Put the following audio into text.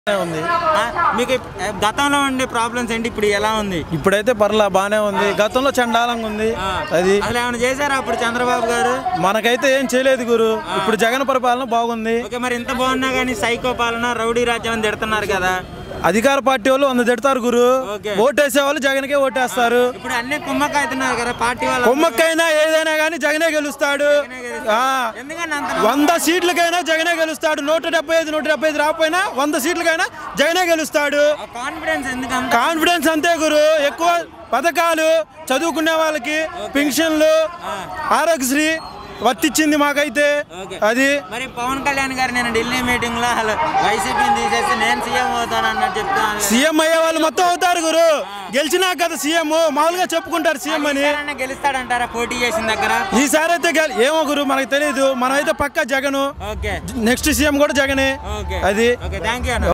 ఉంది ఆ, మీకు ఆ, గతంలో ఉండే ప్రాబ్లమ్స్ ఏంటి ఇప్పుడు ఎలా ఉంది ఇప్పుడైతే పర్లా బానే ఉంది గతంలో చండాలంగా ఉంది ఆ, అది అసలు ఏమైనా చేశారా అప్పుడు చంద్రబాబు గారు మనకైతే ఏం చేయలేదు గురు ఇప్పుడు జగన్ పరిపాలన బాగుంది ఓకే మరి ఇంత బాగున్నా కానీ సైకో పాలన రౌడీ రాజ్యం అని తిడుతున్నారు కదా అధికార పార్టీ వాళ్ళు వంద తిడతారు గురు ఓకే. ఓటేసే వాళ్ళు జగన్కే ఓటేస్తారు ఇప్పుడు అన్ని కుమ్మక్క అవుతున్నారు కదా పార్టీ వాళ్ళు కొమ్మక్కైనా ఏదైనా కానీ జగనే గెలుస్తాడు ఆ, ఎందుకని అంత వంద సీట్లకైనా జగనే గెలుస్తాడు నూట డెబ్బై ఐదు నూట డెబ్బై ఐదు రాకపోయినా వంద సీట్లకైనా జగనే గెలుస్తాడు కాన్ఫిడెన్స్ ఎందుకంత కాన్ఫిడెన్స్ అంతే గురు ఎక్కువ పథకాలు చదువుకునే వాళ్ళకి పెన్షన్లు ఆరోగ్యశ్రీ వర్తిచ్చింది మాకైతే ఓకే. అది మరి పవన్ కళ్యాణ్ గారు నేను ఢిల్లీ మీటింగ్ లో అసలు వైసీపీని తీసేసి నేను సీఎం అవుతాను అన్నట్టు చెప్తాను సీఎం అయ్యే వాళ్ళు మొత్తం అవుతారు గురు గెలిచినాక కదా సీఎం మామూలుగా చెప్పుకుంటారు సీఎం అని గెలుస్తాడంటారా పోటీ చేసిన దగ్గర ఈసారి అయితే గెల- ఏమో గురు మనకు తెలియదు మనమైతే పక్క జగను ఓకే నెక్స్ట్ సీఎం కూడా జగనే ఓకే అది ఓకే థ్యాంక్ యూ అన్న